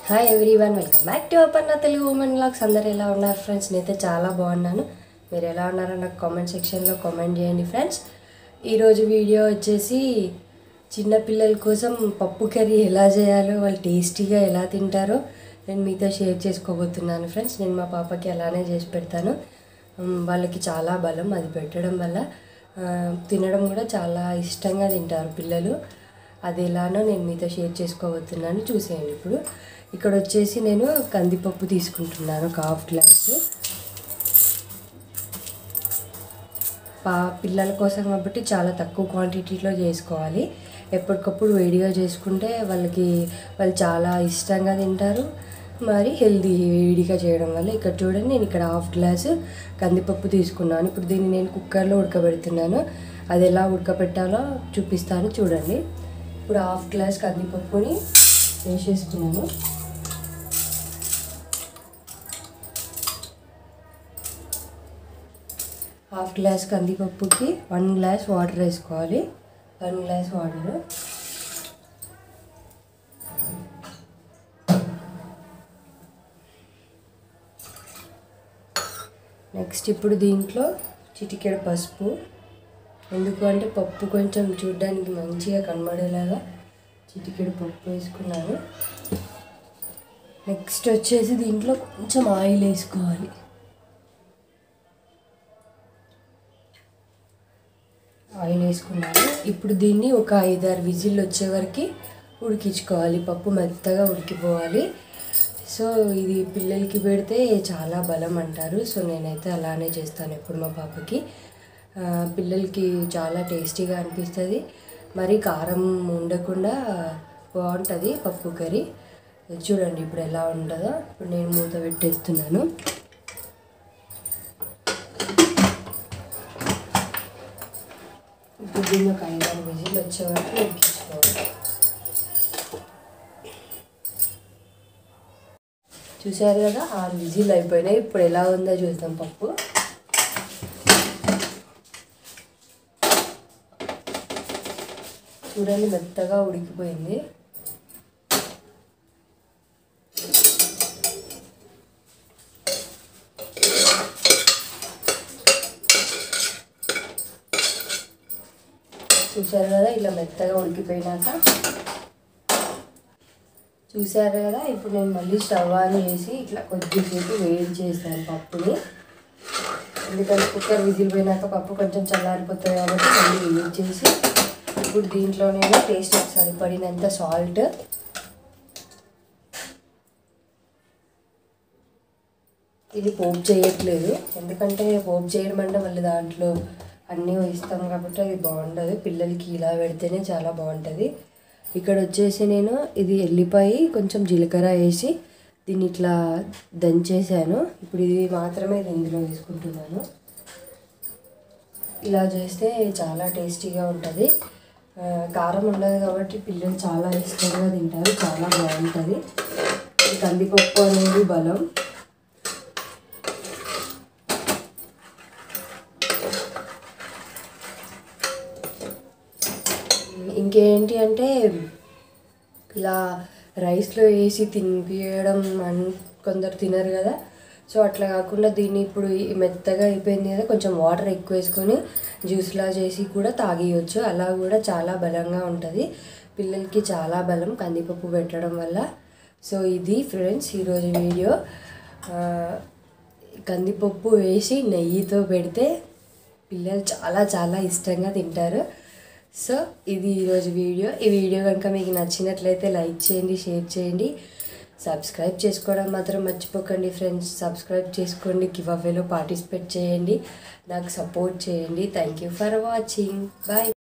hi everyone welcome back to open నా Telugu women blogs అందరు ఎలా ఉన్నారు ఫ్రెండ్స్ నేనైతే చాలా బాగున్నాను మీరు ఎలా ఉన్నారో నాకు కామెంట్ సెక్షన్లో కామెంట్ చేయండి ఫ్రెండ్స్ ఈరోజు వీడియో వచ్చేసి చిన్నపిల్లల కోసం పప్పు కర్రీ ఎలా చేయాలో వాళ్ళు టేస్టీగా ఎలా తింటారో నేను మీతో షేర్ చేసుకోబోతున్నాను ఫ్రెండ్స్ నేను మా పాపకి అలానే చేసి పెడతాను ఉమ్, వాళ్ళకి చాలా బలం అది పెట్టడం వల్ల ఆ, తినడం కూడా చాలా ఇష్టంగా తింటారు పిల్లలు అది ఎలానో నేను మీతో షేర్ చేసుకోబోతున్నాను చూసేయండి ఇప్పుడు ఇక్కడ వచ్చేసి నేను కందిపప్పు తీసుకుంటున్నాను ఒక హాఫ్ గ్లాసు పా పిల్లల కోసం కాబట్టి చాలా తక్కువ క్వాంటిటీలో చేసుకోవాలి ఎప్పటికప్పుడు వేడిగా చేసుకుంటే వాళ్ళకి వాళ్ళు చాలా ఇష్టంగా తింటారు మరి హెల్దీ వేడిగా చేయడం వల్ల ఇక్కడ చూడండి నేను ఇక్కడ హాఫ్ గ్లాసు కందిపప్పు తీసుకున్నాను ఇప్పుడు దీన్ని నేను కుక్కర్లో ఉడకబెడుతున్నాను అది ఎలా ఉడకబెట్టాలో చూపిస్తాను చూడండి ఇప్పుడు హాఫ్ గ్లాస్ కందిపప్పుని వేసేసుకున్నాను హాఫ్ గ్లాస్ కందిపప్పుకి వన్ గ్లాస్ వాటర్ వేసుకోవాలి వన్ గ్లాస్ వాటర్ నెక్స్ట్ ఇప్పుడు దీంట్లో చిటికెడు పసుపు ఎందుకు అంటే పప్పు కొంచెం చూడడానికి మంచిగా కనబడేలాగా చిటికెడు పప్పు వేసుకున్నాను నెక్స్ట్ వచ్చేసి దీంట్లో కొంచెం ఆయిల్ వేసుకోవాలి ఆయిల్ వేసుకున్నాను ఇప్పుడు దీన్ని ఒక ఐదారు విజిల్ వచ్చే వరకు ఉడికించుకోవాలి పప్పు మెత్తగా ఉడికిపోవాలి సో ఇది పిల్లలకి పెడితే చాలా బలం అంటారు సో నేనైతే అలానే చేస్తాను ఎప్పుడు మా పాపకి ఆ, పిల్లలకి చాలా టేస్టీగా అనిపిస్తుంది మరి కారం ఉండకుండా బాగుంటుంది పప్పు కర్రీ చూడండి ఇప్పుడు ఎలా ఉంటుందో ఇప్పుడు నేను మూత పెట్టేస్తున్నాను ఇప్పుడు దీన్ని ఒక ఐదారు విజిల్ వచ్చే వరకు ఉడికించుకోవాలి చూసారు కదా ఆరు విజిల్ అయిపోయినాయి ఇప్పుడు ఎలా ఉందో చూద్దాం పప్పు చూడండి మెత్తగా ఉడికిపోయింది చూసారు కదా ఇలా మెత్తగా ఉడికిపోయినాక చూసారు కదా ఇప్పుడు నేను మళ్ళీ స్టవ్ ఆన్ చేసి ఇట్లా కొద్దిసేపు వేడి చేస్తాను పప్పుని ఎందుకంటే కుక్కర్ విజిల్ పోయినాక పప్పు కొంచెం చల్లారిపోతుంది కాబట్టి మళ్ళీ వేడి చేసి ఇప్పుడు దీంట్లోనే టేస్ట్ సరిపడినంత సాల్ట్ ఇది పోపు చేయట్లేదు ఎందుకంటే పోపు చేయడం అంటే మళ్ళీ దాంట్లో అన్నీ వేస్తాం కాబట్టి అది బాగుండదు పిల్లలకి ఇలా పెడితేనే చాలా బాగుంటుంది ఇక్కడ వచ్చేసి నేను ఇది ఎల్లిపాయ కొంచెం జీలకర్ర వేసి దీన్ని ఇట్లా దంచేసాను ఇప్పుడు ఇది మాత్రమే ఇందులో వేసుకుంటున్నాను ఇలా చేస్తే చాలా టేస్టీగా ఉంటుంది ఆ, కారం ఉండదు కాబట్టి పిల్లలు చాలా ఇష్టంగా తింటారు చాలా బాగుంటుంది ఈ కందిపప్పు అనేది బలం ఇంకేంటి అంటే ఇలా రైస్లో వేసి తినిపించడం అన్ కొందరు తినరు కదా సో అట్లా కాకుండా దీన్ని ఇప్పుడు ఈ మెత్తగా అయిపోయింది కదా కొంచెం వాటర్ ఎక్కువ వేసుకొని జ్యూస్లా చేసి కూడా తాగేయచ్చు అలా కూడా చాలా బలంగా ఉంటుంది పిల్లలకి చాలా బలం కందిపప్పు పెట్టడం వల్ల సో ఇది ఫ్రెండ్స్ ఈరోజు వీడియో ఆ, కందిపప్పు వేసి నెయ్యితో పెడితే పిల్లలు చాలా చాలా ఇష్టంగా తింటారు సో ఇది ఈరోజు వీడియో ఈ వీడియో కనుక మీకు నచ్చినట్లయితే లైక్ చేయండి షేర్ చేయండి సబ్స్క్రైబ్ చేసుకోవడం మాత్రం మర్చిపోకండి ఫ్రెండ్స్ సబ్స్క్రైబ్ చేసుకోండి గివ్ అవేలో పార్టిసిపేట్ చేయండి నాకు సపోర్ట్ చేయండి thank you for watching bye